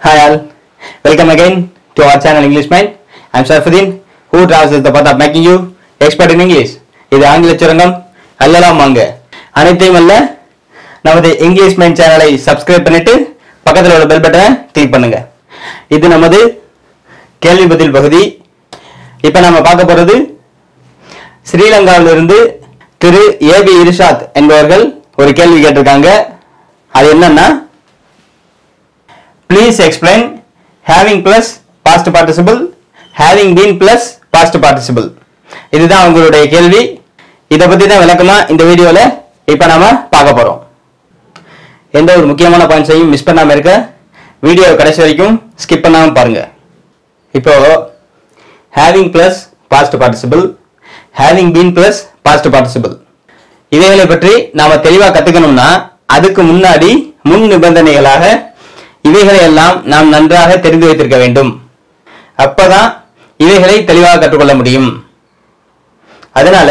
Hi all, welcome again to our channel English Mind. I'm Sarfuddin, who travels the path of making you expert in English. இது ஆங்கில சுரங்கம் அல்லலாம் வாங்க அனைத்தையும் அல்ல நமது இங்கிலீஷ் மைண்ட் சேனலை சப்ஸ்கிரைப் பண்ணிட்டு பக்கத்தில் உள்ள பெல் பட்டனை கிளிக் பண்ணுங்க இது நமது கேள்வி பதில் பகுதி இப்போ நம்ம பார்க்க போறது ஸ்ரீலங்காவிலிருந்து திரு ஏபி இர்ஷாத் என்பவர்கள் ஒரு கேள்வி கேட்டிருக்காங்க அது என்னன்னா please explain having plus past participle having been plus past participle இதுதான் உங்களுடைய கேள்வி இதை பத்தி தான் விளக்கமா இந்த வீடியோல இப்போ நாம பார்க்க போறோம் எந்த ஒரு முக்கியமான பாயிண்ட்ஸையும் மிஸ் பண்ணாம இருக்க வீடியோ கடைசி வரைக்கும் ஸ்கிப் பண்ணாம பாருங்க இப்போ having plus past participle having been plus past participle இவைகளை பற்றி நாம தெளிவா கத்துக்கணும்னா அதுக்கு முன்னாடி முன் நிபந்தனைகளாக இவைகளை எல்லாம் நாம் நன்றாக தெரிந்து வைத்திருக்க வேண்டும் அப்பதான் இவைகளை தெளிவாக கற்றுக்கொள்ள முடியும் அதனால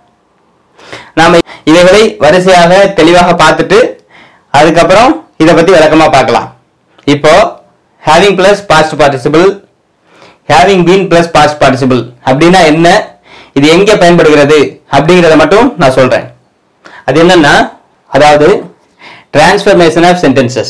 நாம இவைகளை வரிசையாக தெளிவாக பார்த்துட்டு அதுக்கப்புறம் இதை பத்தி விளக்கமா பார்க்கலாம் இப்போ having plus past participle having been plus past participle அப்படின்னா என்ன இது எங்க பயன்படுகிறது அப்படிங்கிறத மட்டும் நான் சொல்றேன் அது என்னன்னா அதாவது டிரான்ஸ்ஃபர்மேஷன் ஆஃப் சென்டென்சஸ்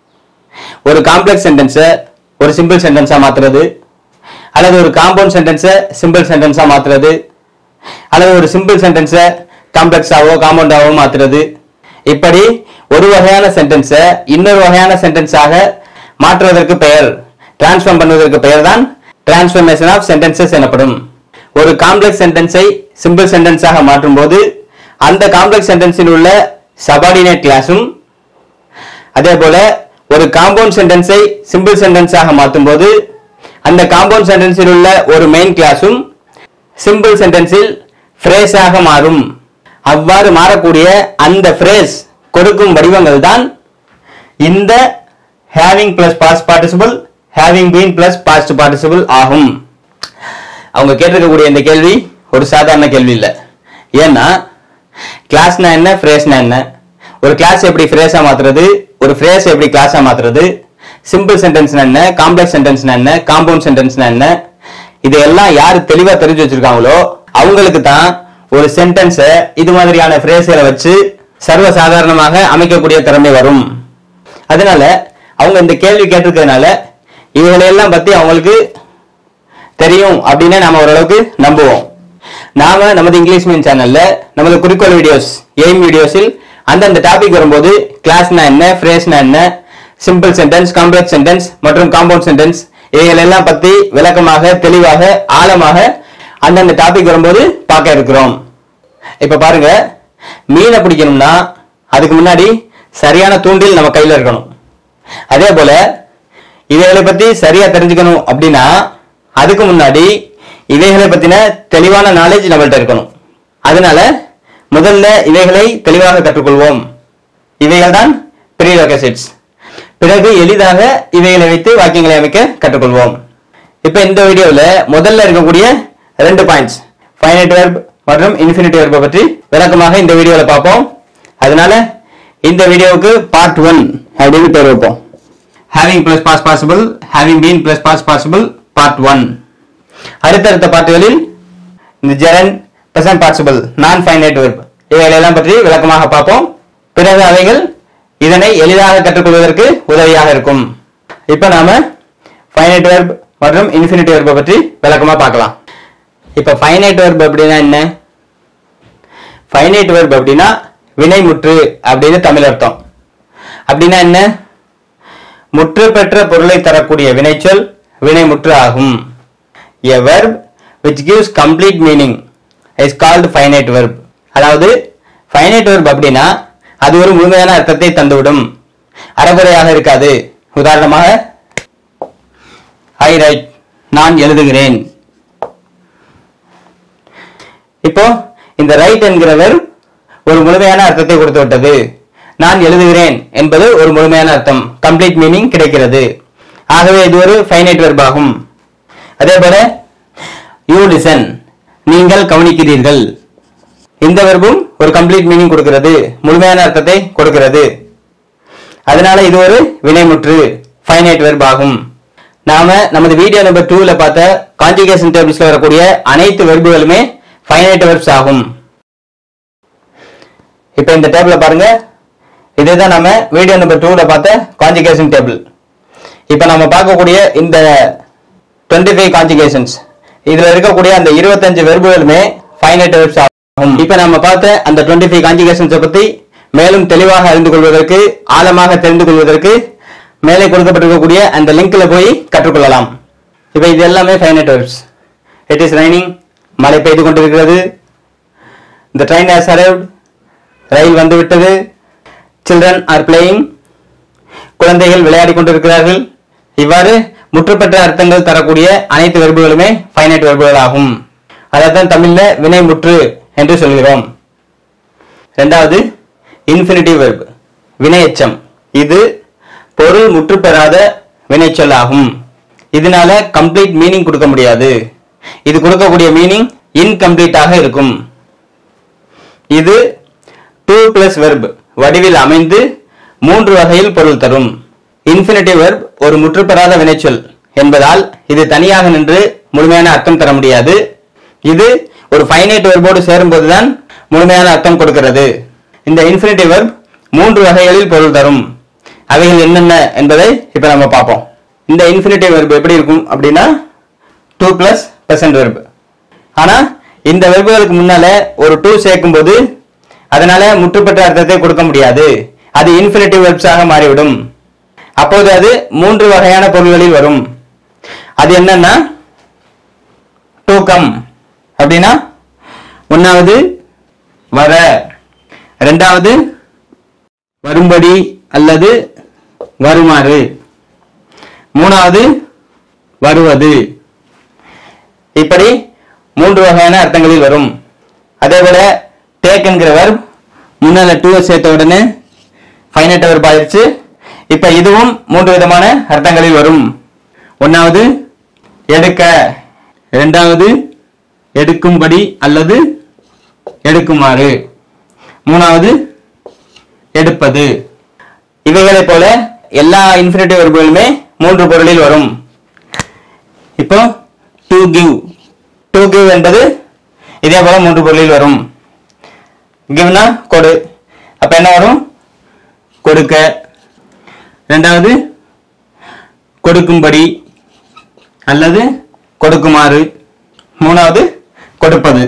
ஒரு காம்ப்ளெக்ஸ் சென்டென்ஸை ஒரு சிம்பிள் சென்டென்ஸா மாத்துறது அல்லது ஒரு காம்பவுண்ட் சென்டென்ஸை சிம்பிள் சென்டென்ஸா மாத்துறது அல்லது ஒரு சிம்பிள் சென்டென்ஸை காம்ப்ளெக்ஸாவோ காம்பவுண்டாவோ மாத்துறது இப்படி ஒரு வகையான சென்டென்ஸை இன்னொரு வகையான சென்டென்ஸாக மாற்றுவதற்கு பெயர் டிரான்ஸ்ஃபார்ம் பண்ணுவதற்கு பெயர் தான் டிரான்ஸ்ஃபர்மேஷன் ஆஃப் சென்டென்சஸ் எனப்படும் ஒரு காம்ப்ளெக்ஸ் சென்டென்ஸை சிம்பிள் சென்டென்ஸாக மாற்றும் போது அந்த காம்ப்ளெக்ஸ் சென்டென்ஸில் உள்ள சபார்டினேட் கிளாஸும் அதே போல ஒரு காம்பவுண்ட் சென்டென்ஸை சிம்பிள் சென்டென்ஸாக மாற்றும் போது அந்த காம்பவுண்ட் சென்டென்ஸில் உள்ள ஒரு மெயின் கிளாஸும் சிம்பிள் சென்டென்ஸில் ஃப்ரேஸாக மாறும் அவ்வாறு மாறக்கூடிய அந்த ஃப்ரேஸ் கொடுக்கும் வடிவங்கள் தான் இந்த having plus past participle having been plus past participle ஆகும் அவங்க கேட்டிருக்கக்கூடிய இந்த கேள்வி ஒரு சாதாரண கேள்வி இல்லை ஏன்னா கிளாஸ்னா என்ன ஃப்ரேஸ்னா என்ன ஒரு கிளாஸ் எப்படி ஃப்ரேஸா மாத்துறது ஒரு ஃப்ரேஸ் எப்படி கிளாஸா மாத்துறது சிம்பிள் சென்டென்ஸ்னா என்ன காம்ப்ளெக்ஸ் சென்டென்ஸ்னா என்ன காம்பவுண்ட் சென்டென்ஸ்னா என்ன இதையெல்லாம் யாரு தெளிவா தெரிஞ்சு வச்சிருக்காங்களோ அவங்களுக்கு தான் ஒரு சென்டென்ஸை இது மாதிரியான ஃப்ரேஸ்களை வச்சு சர்வ சாதாரணமாக அமைக்கக்கூடிய திறமை வரும் அதனால அவங்க இந்த கேள்வி கேட்டிருக்கிறதுனால இவைகளையெல்லாம் பத்தி அவங்களுக்கு தெரியும் அப்படின்னு நாம ஓரளவுக்கு நம்புவோம் நாம நமது இங்கிலீஷ் மீன் சேனல்ல நமது குறிக்கோள் வீடியோஸ் எய்ம் வீடியோஸில் அந்தந்த டாபிக் வரும்போது கிளாஸ்னா என்ன ஃப்ரேஸ்னா என்ன சிம்பிள் சென்டென்ஸ் காம்ப்ளெக்ஸ் சென்டென்ஸ் மற்றும் காம்பவுண்ட் சென்டென்ஸ் இவைகள் எல்லாம் பத்தி விளக்கமாக தெளிவாக ஆழமாக அந்தந்த டாபிக் வரும்போது பார்க்க இருக்கிறோம் இப்ப பாருங்க மீனை பிடிக்கணும்னா அதுக்கு முன்னாடி சரியான தூண்டில் நம்ம கையில இருக்கணும் அதே போல இவைகளை பத்தி சரியா தெரிஞ்சுக்கணும் அப்படின்னா அதுக்கு முன்னாடி இவைகளை பத்தின தெளிவான நாலேஜ் நம்மள்ட்ட இருக்கணும் அதனால முதல்ல இவைகளை தெளிவாக கற்றுக்கொள்வோம் இவைகள் தான் ப்ரீரெக்வசிட்ஸ் பிறகு எளிதாக இவைகளை வைத்து வாக்கியங்களை அமைக்க கற்றுக்கொள்வோம் இப்ப இந்த வீடியோவில் முதல்ல இருக்கக்கூடிய ரெண்டு பாயிண்ட்ஸ் ஃபைனைட் வெர்ப் மற்றும் இன்ஃபினிட்டி வெர்பை பற்றி விளக்கமாக இந்த வீடியோவில் பார்ப்போம் அதனால இந்த வீடியோவுக்கு பார்ட் ஒன் அப்படின்னு பேர் வைப்போம் having plus past participle having been plus past participle part one அடுத்தடுத்த பாட்டுகளில் இந்த gerund present participle non finite verb இவைகளெல்லாம் பற்றி விளக்கமாக பார்ப்போம் பிறகு அவைகள் இதனை எளிதாக கற்றுக்கொள்வதற்கு உதவியாக இருக்கும் இப்போ நாம ஃபைனைட் வெர்ப் மற்றும் இன்ஃபினிட்டி வெர்பை பற்றி விளக்கமா பார்க்கலாம் இப்போ ஃபைனைட் வெர்ப் அப்படின்னா என்ன ஃபைனைட் வெர்ப் அப்படின்னா வினைமுற்று அப்படின்னு தமிழ் அர்த்தம் அப்படின்னா என்ன முற்று பெற்ற பொருளை தரக்கூடிய வினைச்சொல் வினைமுற்று ஆகும் a verb which gives complete meaning is called finite verb அதாவது finite verb அப்படின்னா அது ஒரு முழுமையான அர்த்தத்தை தந்துவிடும் அறகுறையாக இருக்காது உதாரணமாக ஐ ரைட் நான் எழுதுகிறேன் இப்போ இந்த ரைட் என்கிற verb ஒரு முழுமையான அர்த்தத்தை கொடுத்து விட்டது நான் எழுதுகிறேன் என்பது ஒரு முழுமையான அர்த்தம் கம்ப்ளீட் மீனிங் கிடைக்கிறது ஆகவே இது ஒரு ஃபைனைட் வெர்ப் ஆகும் அதே போல யூ லிசன் நீங்கள் கவனிக்கிறீர்கள் இந்த வெர்பும் ஒரு கம்ப்ளீட் மீனிங் கொடுக்கிறது முழுமையான அர்த்தத்தை கொடுக்கிறது அதனால இது ஒரு வினைமுற்று ஃபைனைட் வெர்ப் ஆகும் நாம நமது வீடியோ நம்பர் டூல பார்த்த கான்ஜுகேஷன் டேபிள்ஸ்ல வரக்கூடிய அனைத்து வெர்புகளுமே ஃபைனைட் வெர்ப்ஸ் ஆகும் இப்போ இந்த டேபிள பாருங்க இதுதான் நம்ம வீடியோ நம்பர் டூல பார்த்த கான்ஜுகேஷன் டேபிள் இப்போ நம்ம பார்க்கக்கூடிய இந்த 25 ஃபைவ் கான்ஜுகேஷன்ஸ் இதுல இருக்கக்கூடிய அந்த இருபத்தஞ்சு வெர்புகளுமே ஃபைனைட் வெர்ப்ஸ் ஆகும் இப்போ நம்ம பார்த்த அந்த 25 ஃபைவ் கான்ஜுகேஷன்ஸை பத்தி மேலும் தெளிவாக அறிந்து கொள்வதற்கு ஆழமாக தெரிந்து கொள்வதற்கு மேலே கொடுக்கப்பட்டிருக்கக்கூடிய அந்த லிங்க்ல போய் கற்றுக்கொள்ளலாம் இப்போ இது எல்லாமே finite verbs it is raining மழை பெய்து கொண்டிருக்கிறது the train has arrived ரயில் வந்துவிட்டது சில்ட்ரன் ஆர் பிளேயிங் குழந்தைகள் விளையாடிக் கொண்டிருக்கிறார்கள் இவ்வாறு முற்றுப்பெற்ற அர்த்தங்கள் தரக்கூடிய அனைத்து வெர்புகளுமே ஃபைனைட் வெர்புகள் ஆகும் அதைத்தான் தமிழ்ல வினை முற்று என்று சொல்கிறோம் இரண்டாவது இன்ஃபினிட்டிவ் வெர்ப் வினையெச்சம் இது பொருள் முற்று பெறாத வினைச்சொல் ஆகும் இதனால கம்ப்ளீட் மீனிங் கொடுக்க முடியாது இது கொடுக்கக்கூடிய மீனிங் இன்கம்ப்ளீட்டாக இருக்கும் இது டூ பிளஸ் வெர்ப் வடிவில் அமைந்து மூன்று வகையில் பொருள் தரும் இன்ஃபினிட்டிவ் வெர்ப் ஒரு முற்றுப்பெறாத வினைச்சொல் என்பதால் இது தனியாக நின்று முழுமையான அர்த்தம் தர முடியாது இது ஒரு ஃபைனைட் வெர்போடு சேரும்போதுதான் முழுமையான அர்த்தம் கொடுக்கிறது இந்த இன்ஃபினிட்டிவ் வெர்ப் மூன்று வகைகளில் பொருள் தரும் அவைகள் என்னென்ன என்பதை இப்ப நம்ம பார்ப்போம் இந்த இன்ஃபினிட்டிவ் வெர்ப் எப்படி இருக்கும் அப்படின்னா டூ பிளஸ் பெர்சன்ட் வெர்ப் ஆனா இந்த வெர்புகளுக்கு முன்னால ஒரு டூ சேர்க்கும்போது அதனால முற்றுப்பெற்ற அர்த்தத்தை கொடுக்க முடியாது அது இன்ஃபினிட்டிவ் வெர்ப்ஸாக மாறிவிடும் அப்போது அது மூன்று வகையான பொருள்களில் வரும் அது என்னன்னா டூ கம் அப்படின்னா ஒன்னாவது வர ரெண்டாவது வரும்படி அல்லது வருமாறு மூணாவது வருவது இப்படி மூன்று வகையான அர்த்தங்களில் வரும் அதே போல டேக் என்கிற verb முன்னால டூ சேர்த்த உடனே ஃபைனட் verb ஆயிடுச்சு இப்ப இதுவும் மூன்று விதமான அர்த்தங்களில் வரும் ஒன்னாவது எடுக்க இரண்டாவது எடுக்கும்படி அல்லது எடுக்குமாறு மூணாவது எடுப்பது இவைகளைப் போல எல்லா இன்ஃபினிட்டிவ் வெர்புகளுமே மூன்று பொருளில் வரும் இப்போ டு கிவ் டு கிவ் என்பது இதே போல மூன்று பொருளில் வரும் கிவ்னா கொடு அப்ப என்ன வரும் கொடுக்க ரெண்டாவது கொடுக்கும்படி அல்லது கொடுக்குமாறு மூணாவது கொடுப்பது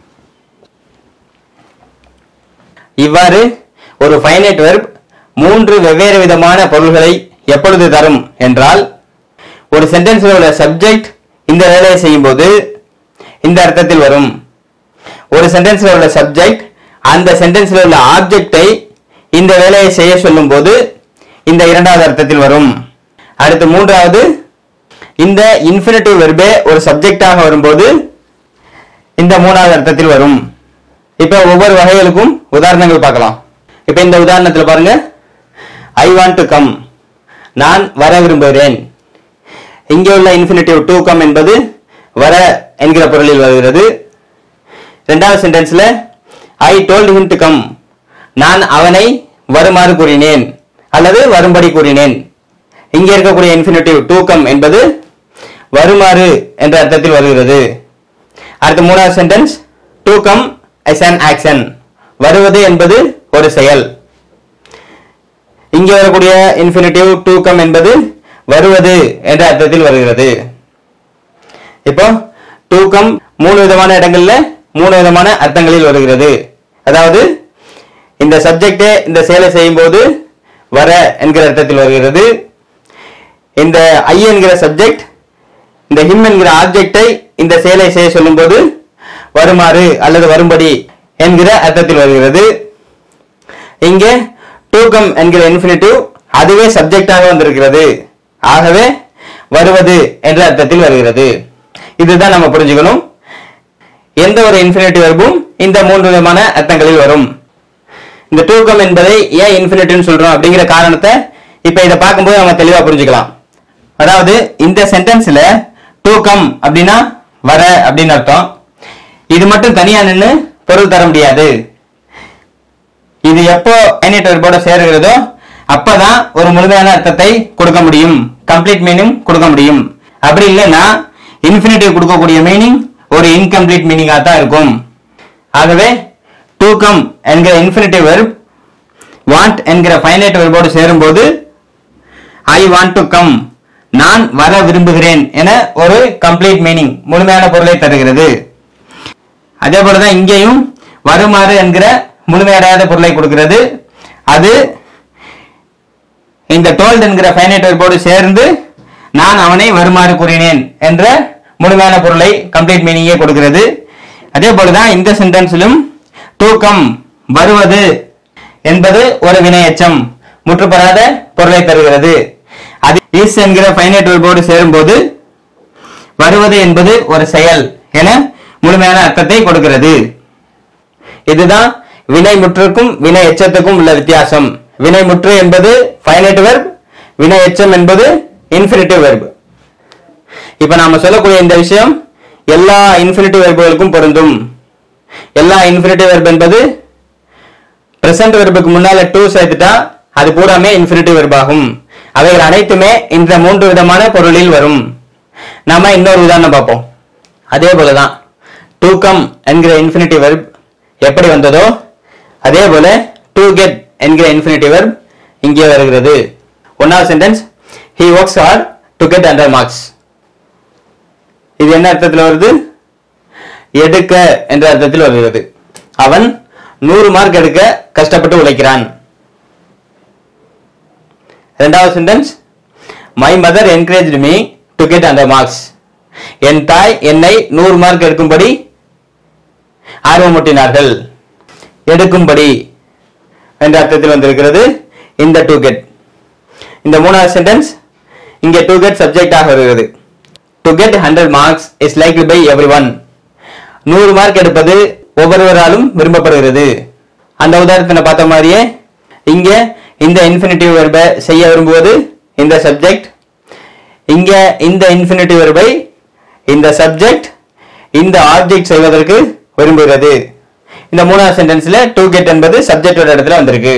இவ்வாறு ஒரு ஃபைனைட் வெர்ப் மூன்று வெவ்வேறு விதமான பொருள்களை எப்பொழுது தரும் என்றால் ஒரு சென்டென்ஸ்ல உள்ள சப்ஜெக்ட் இந்த வேலையை செய்யும்போது இந்த அர்த்தத்தில் வரும் ஒரு சென்டென்ஸ்ல உள்ள சப்ஜெக்ட் அந்த சென்டென்ஸ்ல உள்ள ஆப்ஜெக்டை இந்த வேலையை செய்ய சொல்லும்போது இந்த இரண்டாவது அர்த்தத்தில் வரும் அடுத்து மூன்றாவது இந்த இன்ஃபினிட்டிவ் வெர்பே ஒரு சப்ஜெக்டாக வரும்போது இந்த மூணாவது அர்த்தத்தில் வரும் இப்ப ஒவ்வொரு வகைகளுக்கும் உதாரணங்கள் பார்க்கலாம் இப்ப இந்த உதாரணத்துல பாருங்க ஐ வாண்ட் டு கம் நான் வர விரும்புகிறேன் இங்கே உள்ள இன்ஃபினிட்டிவ் டு கம் என்பது வர என்கிற பொருளில் வருகிறது இரண்டாவது சென்டென்ஸ்ல I told him to come நான் அவனை வருமாறு கூறினேன் அல்லது வரும்படி கூறினேன் இங்கே இருக்கக்கூடிய இன்ஃபினிட்டிவ் டு கம் என்பது வருமாறு என்ற அர்த்தத்தில் வருகிறது அடுத்த மூணாவது sentence to come as an action வருவது என்பது ஒரு செயல் இங்கே வரக்கூடிய இன்ஃபினிட்டிவ் டு கம் என்பது வருவது என்ற அர்த்தத்தில் வருகிறது இப்போ டு கம் மூணு விதமான இடங்கள்ல மூணு விதமான அர்த்தங்களில் வருகிறது அதாவது இந்த சப்ஜெக்டே இந்த செயலை செய்யும்போது வர என்கிற அர்த்தத்தில் வருகிறது இந்த ஐ என்கிற சப்ஜெக்ட் இந்த ஹிம் என்கிற ஆப்ஜெக்டை இந்த செயலை செய்ய சொல்லும்போது வருமாறு அல்லது வரும்படி என்கிற அர்த்தத்தில் வருகிறது இங்கே டூகம் என்கிற இன்ஃபினிட்டிவ் அதுவே சப்ஜெக்டாக வந்திருக்கிறது ஆகவே வருவது என்ற அர்த்தத்தில் வருகிறது இதுதான் நம்ம புரிஞ்சுக்கணும் எந்த ஒரு இன்ஃபினிட்டிவ் வெர்பும் இந்த மூன்று விதமான அர்த்தங்களில் வரும் இந்த டூகம் என்பதை ஏன் இன்ஃபினிட்டிவ்னு சொல்றோம் அப்படிங்கிற காரணத்தை இப்ப இதை பார்க்கும்போது நம்ம தெளிவா புரிஞ்சுக்கலாம் அதாவது இந்த சென்டென்ஸ்ல டூகம் அப்படின்னா வர அப்படின்னு அர்த்தம் இது மட்டும் தனியா நின்னு பொருள் தர முடியாது இது எப்போ ஃபைனைட் வெர்போட சேருகிறதோ அப்பதான் ஒரு முழுமையான அர்த்தத்தை கொடுக்க முடியும் கம்ப்ளீட் மீனிங் கொடுக்க முடியும் அப்படி இல்லைன்னா இன்ஃபினிட்டிவ் கொடுக்கக்கூடிய மீனிங் ஒரு இன்கம்ப்ளீட் மீனிங்கா தான் இருக்கும் ஆகவே டு கம் என்கிற இன்ஃபினிட்டிவ் வெர்ப் வாண்ட் என்கிற ஃபைனைட் வெர்போடு சேரும்போது ஐ வாண்ட் டு கம் நான் வர விரும்புகிறேன் என ஒரு கம்ப்ளீட் மீனிங் முழுமையான பொருளை தருகிறது அதே போலதான் இங்கேயும் வருமாறு என்கிற முழுமையடையாத பொருளை கொடுக்கிறது அது இந்த டோல்ட் என்கிற ஃபைனைட் வெர்போடு சேர்ந்து நான் அவனை வருமாறு கூறினேன் என்ற முழுமையான பொருளை கம்ப்ளீட் மீனிங்கே கொடுக்கிறது அதே போலதான் இந்த சென்டென்ஸிலும் தூக்கம் வருவது என்பது ஒரு வினையச்சம் முற்றுப்பெறாத பொருளை தருகிறது அது இஸ் என்கிற ஃபைனைட் வெர்போடு சேரும்போது வருவது என்பது ஒரு செயல் என முழுமையான அர்த்தத்தை கொடுக்கிறது இதுதான் வினை முற்றுக்கும் வினை எச்சத்துக்கும் உள்ள வித்தியாசம் வினை முற்று என்பது ஃபைனைட் வெர்ப் வினை எச்சம் என்பது இன்ஃபினிட்டிவ் வெர்ப் இப்ப நாம சொல்லக்கூடிய இந்த விஷயம் எல்லா இன்ஃபினிட்டிவ் வெர்புகளுக்கும் பொருந்தும் எல்லா இன்ஃபினிட்டிவ் வெர்ப் என்பது பிரசன்ட் வெர்புக்கு முன்னால டூ சேர்த்துட்டா அது பூராமே இன்ஃபினிட்டிவ் வெர்ப் ஆகும் அவைகள் அனைத்துமே இந்த மூன்று விதமான பொருளில் வரும் நாம இன்னொரு உதாரணம் பார்ப்போம் அதே போலதான் டு கம் என்கிற இன்ஃபினிட்டிவ் வெர்ப் எப்படி வந்ததோ அதே போல டு கெட் என்கிற இன்ஃபினிட்டிவ் வெர்ப் இங்கே வருகிறது ஒன்னாவது sentence he works hard to get hundred marks இது என்ன அர்த்தத்தில் வருது எடுக்க என்ற அர்த்தத்தில் வருகிறது அவன் நூறு மார்க் எடுக்க கஷ்டப்பட்டு உழைக்கிறான் இரண்டாவது sentence my mother encourage me to get அந்த மார்க்ஸ் என் தாய் என்னை நூறு மார்க் எடுக்கும்படி ஆர்வமூட்டினார்கள் எடுக்கும்படி என்ற அர்த்தத்தில் வந்திருக்கிறது இந்த டு கெட் இந்த மூணாவது சென்டென்ஸ் இங்கே டு கெட் சப்ஜெக்டாக வருகிறது to get hundred marks is likely by every one நூறு மார்க் எடுப்பது ஒவ்வொருவராலும் விரும்பப்படுகிறது அந்த உதாரணத்தை பார்த்த மாதிரியே இங்க இந்த இன்ஃபினிட்டிவ் வெர்பை செய்ய விரும்புவது இந்த சப்ஜெக்ட் இங்க இந்த இன்ஃபினிட்டிவ் வெர்பை இந்த சப்ஜெக்ட் இந்த ஆப்ஜெக்ட் செய்வதற்கு விரும்புகிறது இந்த மூணாவது சென்டென்ஸ்ல டு கெட் என்பது சப்ஜெக்டோட இடத்துல வந்திருக்கு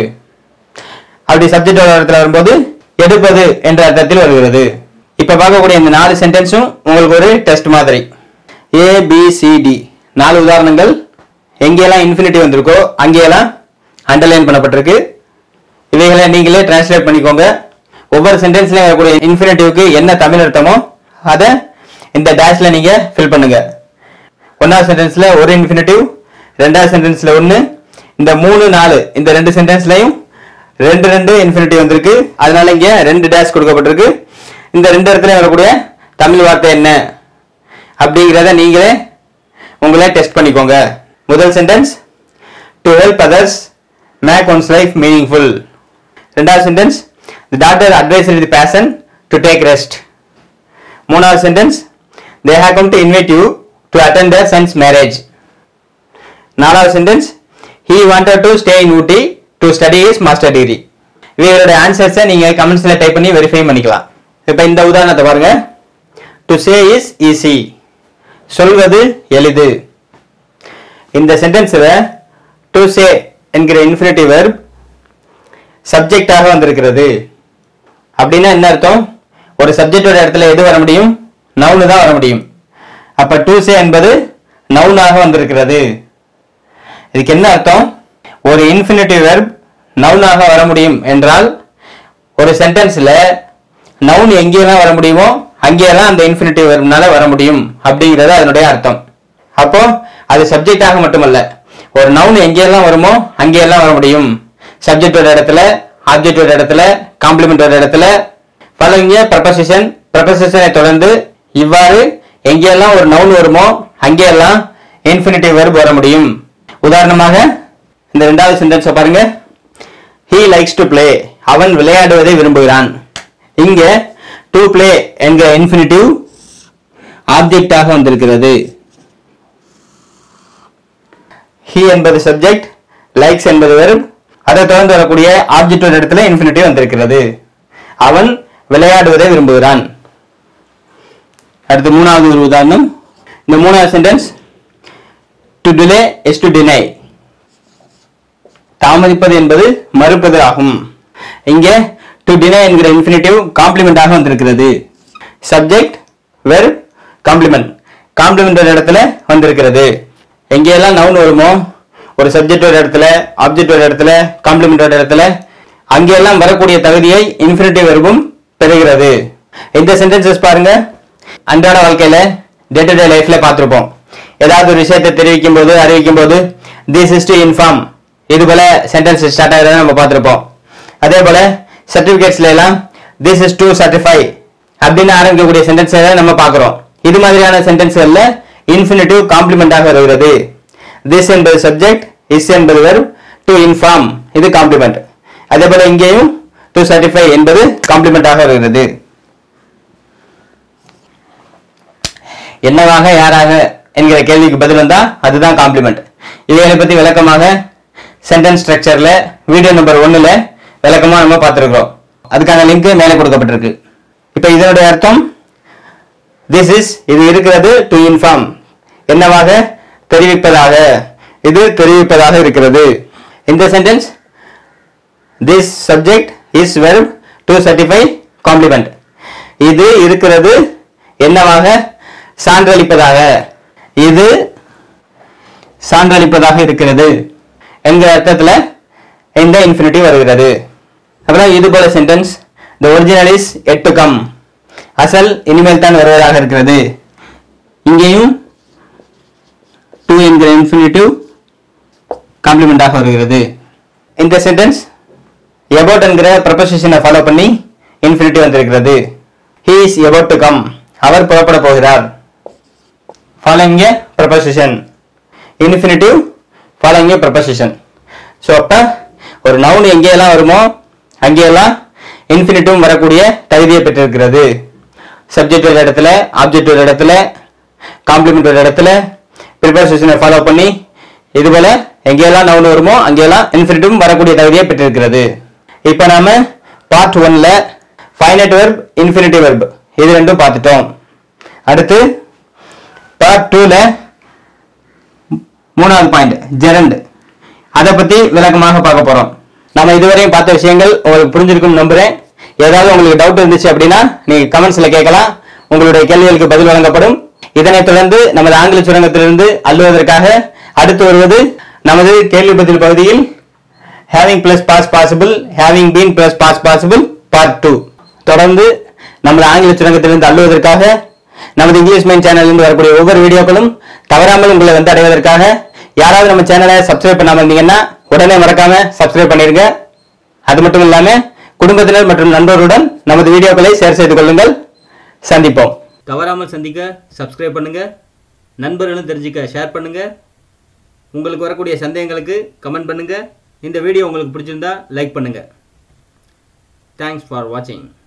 அப்படி சப்ஜெக்டோட இடத்துல வரும்போது எடுப்பது என்ற அர்த்தத்தில் வருகிறது இப்ப பார்க்கக்கூடிய இந்த நாலு சென்டென்ஸும் உங்களுக்கு ஒரு டெஸ்ட் மாதிரி ஏ பி சி டி நாலு உதாரணங்கள் எங்கெல்லாம் இன்ஃபினிட்டி வந்திருக்கோ அங்கேயெல்லாம் அண்டர்லைன் பண்ணப்பட்டிருக்கு இவைகளை நீங்களே டிரான்ஸ்லேட் பண்ணிக்கோங்க ஒவ்வொரு சென்டென்ஸ்லயும் வரக்கூடிய இன்ஃபினிட்டிவ்க்கு என்ன தமிழ் அர்த்தமோ அதை இந்த டேஷ்ல நீங்க ஃபில் பண்ணுங்க ஒன்னாவது சென்டென்ஸ்ல ஒரு இன்ஃபினிட்டிவ் ரெண்டாவது சென்டென்ஸ்ல ஒன்னு இந்த மூணு நாலு இந்த ரெண்டு சென்டென்ஸ்லயும் ரெண்டு ரெண்டு இன்ஃபினிட்டிவ் வந்திருக்கு அதனால இங்க ரெண்டு டேஷ் கொடுக்கப்பட்டிருக்கு இந்த ரெண்டு இடத்துலயும் வரக்கூடிய தமிழ் வார்த்தை என்ன அப்படிங்கிறத நீங்களே உங்களே டெஸ்ட் பண்ணிக்கோங்க முதல் sentence to help others make one's life meaningful ரெண்டாவது sentence the doctor advise the patient to take rest மூணாவது sentence they have come to invite you to attend their son's marriage நாலாவது sentence he wanted to stay in Ooty to study his master degree இவங்களோட ஆன்சர்ஸை நீங்க கமெண்ட்ஸ்ல type பண்ணி verify பண்ணிக்கலாம் இப்போ இந்த உதாரணத்தை பாருங்க டு சே இஸ் ஈஸி சொல்வது எளிது இந்த சென்டென்ஸ்ல டு சே என்கிற இன்ஃபினிட்டிவ் வெர்ப் சப்ஜெக்டாக வந்திருக்கிறது அப்படின்னா என்ன அர்த்தம் ஒரு சப்ஜெக்டோட இடத்துல எது வர முடியும் நவுனு தான் வர முடியும் அப்ப டு சே என்பது நவுனாக வந்திருக்கிறது இதுக்கு என்ன அர்த்தம் ஒரு இன்ஃபினிட்டிவ் வெர்ப் நவுனாக வர முடியும் என்றால் ஒரு சென்டென்ஸ்ல நவுன் எங்கெல்லாம் வர முடியுமோ அங்கேயெல்லாம் அந்த இன்ஃபினிட்டிவ் வெர்ப்னால வர முடியும் அப்படிங்கிறது அதனுடைய அர்த்தம் அப்போ அது சப்ஜெக்டாக மட்டுமல்ல ஒரு நவுன் எங்கெல்லாம் வருமோ அங்கேயெல்லாம் வர முடியும் சப்ஜெக்டோட இடத்துல ஆப்ஜெக்டோட இடத்துல காம்ப்ளிமெண்டோட இடத்துல பலங்க ப்ரப்பசிஷன் ப்ரப்பசிஷனை தொடர்ந்து இவ்வாறு எங்கெல்லாம் ஒரு நவுன் வருமோ அங்கேயெல்லாம் இன்ஃபினிட்டிவ் வெர்ப் வர முடியும் உதாரணமாக இந்த ரெண்டாவது சென்டென்ஸை பாருங்க ஹீ லைக்ஸ் டு ப்ளே அவன் விளையாடுவதை விரும்புகிறான் இங்க டு ப்ளே என்கிற இன்ஃபினிட்டிவ் ஆப்ஜெக்டாக வந்திருக்கிறது ஹி என்பது சப்ஜெக்ட் லைக்ஸ் என்பது வெறும் அதை தொடர்ந்து வரக்கூடிய ஆப்ஜெக்டோட இடத்துல இன்ஃபினிட்டிவ் வந்திருக்கிறது அவன் விளையாடுவதை விரும்புகிறான் அடுத்து மூணாவது ஒரு உதாரணம் இந்த மூணாவது sentence to delay is to deny தாமதிப்பது என்பது மறுப்பது ஆகும் இங்கே டு டினை என்கிற இன்ஃபினிட்டிவ் காம்ப்ளிமெண்டாக வந்திருக்கிறது சப்ஜெக்ட் வெர் காம்ப்ளிமெண்ட் காம்ப்ளிமெண்ட் ஒரு இடத்துல வந்திருக்கிறது எங்கெல்லாம் நவுன் வருமோ ஒரு சப்ஜெக்ட் ஒரு இடத்துல ஆப்ஜெக்ட் ஒரு இடத்துல காம்ப்ளிமெண்ட் ஒரு இடத்துல அங்கெல்லாம் வரக்கூடிய தகுதியை இன்ஃபினிட்டிவ் வெர்பும் பெறுகிறது இந்த சென்டென்சஸ் பாருங்க அன்றாட வாழ்க்கையில டே டு டே லைஃப்ல பார்த்திருப்போம் ஏதாவது ஒரு விஷயத்தை தெரிவிக்கும் போது அறிவிக்கும் போது திஸ் இஸ் டு இன்ஃபார்ம் இது போல சென்டென்ஸ் ஸ்டார்ட் ஆகிறத நம்ம பார்த்திருப்போம் அதே போல சர்டிபிகேட்ஸ்ல எல்லாம் திஸ் இஸ் டு சர்டிஃபை அப்படின்னு ஆரம்பிக்கக்கூடிய சென்டென்ஸ் நம்ம பார்க்கிறோம் இது மாதிரியான சென்டென்ஸ்கள்ல இன்ஃபினிட்டிவ் காம்ப்ளிமெண்டாக வருகிறது திஸ் என்பது சப்ஜெக்ட் இஸ் என்பது வெறும் டு இன்ஃபார்ம் இது காம்ப்ளிமெண்ட் அதே போல இங்கேயும் டு சர்டிஃபை என்பது காம்ப்ளிமெண்டாக வருகிறது என்னவாக யாராக என்கிற கேள்விக்கு பதில் வந்தா அதுதான் காம்ப்ளிமெண்ட் இவைகளை பத்தி விளக்கமாக சென்டென்ஸ் ஸ்ட்ரக்சர்ல வீடியோ நம்பர் ஒன்னுல விளக்கமா நம்ம பார்த்திருக்கிறோம் அதுக்கான லிங்க் மேலே கொடுக்கப்பட்டிருக்கு இப்போ இதனுடைய அர்த்தம் திஸ் இஸ் இது இருக்கிறது டு இன்ஃபார்ம் என்னவாக தெரிவிப்பதாக இது தெரிவிப்பதாக இருக்கிறது இந்த sentence this subject is verb to certify complement இது இருக்கிறது என்னவாக சான்றளிப்பதாக இது சான்றளிப்பதாக இருக்கிறது என்கிற அர்த்தத்துல இந்த இன்ஃபினிட்டி வருகிறது அப்புறம் இது போல sentence the original is yet to come அசல் இனிமேல் தான் வருவதாக இருக்கிறது இங்கேயும் டு என்கிற இன்ஃபினிட்டிவ் காம்ப்ளிமெண்டாக வருகிறது இந்த சென்டென்ஸ் எபோட் என்கிற ப்ரொபசிஷனை ஃபாலோ பண்ணி இன்ஃபினிட்டி வந்திருக்கிறது he is about to come அவர் புறப்பட போகிறார் following a preposition infinitive following a preposition so அப்போ ஒரு நவுன் எங்கேயெல்லாம் வருமோ அங்கேயெல்லாம் இன்ஃபினிட்டிவும் வரக்கூடிய தகுதியை பெற்றிருக்கிறது சப்ஜெக்ட் ஒரு இடத்துல ஆப்ஜெக்ட் ஒரு இடத்துல காம்ப்ளிமெண்ட் ஒரு இடத்துல ப்ரிப்பரேஷனை ஃபாலோ பண்ணி இது போல எங்கெல்லாம் நவுன் வருமோ அங்கெல்லாம் இன்ஃபினிட்டிவும் வரக்கூடிய தகுதியை பெற்றிருக்கிறது இப்போ நாம பார்ட் ஒன்ல ஃபைனட் வெர்ப் இன்ஃபினிட்டிவ் வெர்ப் இது ரெண்டும் பார்த்துட்டோம் அடுத்து பார்ட் டூல மூணாவது பாயிண்ட் ஜெரண்ட் அதை பத்தி விளக்கமாக பார்க்க போறோம் நம்ம இதுவரையும் பார்த்த விஷயங்கள் உங்களுக்கு புரிஞ்சிருக்கும் நம்புறேன் ஏதாவது உங்களுக்கு டவுட் இருந்துச்சு அப்படின்னா நீங்க கமெண்ட்ஸ்ல கேட்கலாம் உங்களுடைய கேள்விகளுக்கு பதில் வழங்கப்படும் இதனைத் தொடர்ந்து நமது ஆங்கில சுரங்கத்திலிருந்து அள்ளுவதற்காக அடுத்து வருவது நமது கேள்வி பதில் பகுதியில் having plus past participle having been plus past participle part two தொடர்ந்து நமது ஆங்கில சுரங்கத்திலிருந்து அள்ளுவதற்காக நமது இங்கிலீஷ் மைன் சேனலிருந்து வரக்கூடிய ஒவ்வொரு வீடியோக்களும் தவறாமல் உங்களை வந்து அடைவதற்காக யாராவது நம்ம சேனலை சப்ஸ்கிரைப் பண்ணாம இருந்தீங்கன்னா உடனே மறக்காம சப்ஸ்கிரைப் பண்ணிருங்க அது மட்டும் இல்லாம குடும்பத்தினர் மற்றும் நண்பர்களுடன் நமது வீடியோக்களை ஷேர் செய்து கொள்ளுங்கள் சந்திப்போம் தவறாமல் சந்திக்க சப்ஸ்கிரைப் பண்ணுங்க நண்பர்களும் தெரிஞ்சுக்க ஷேர் பண்ணுங்க உங்களுக்கு வரக்கூடிய சந்தேகங்களுக்கு கமெண்ட் பண்ணுங்க இந்த வீடியோ உங்களுக்கு பிடிச்சிருந்தா லைக் பண்ணுங்க தேங்க்ஸ் ஃபார் வாட்சிங்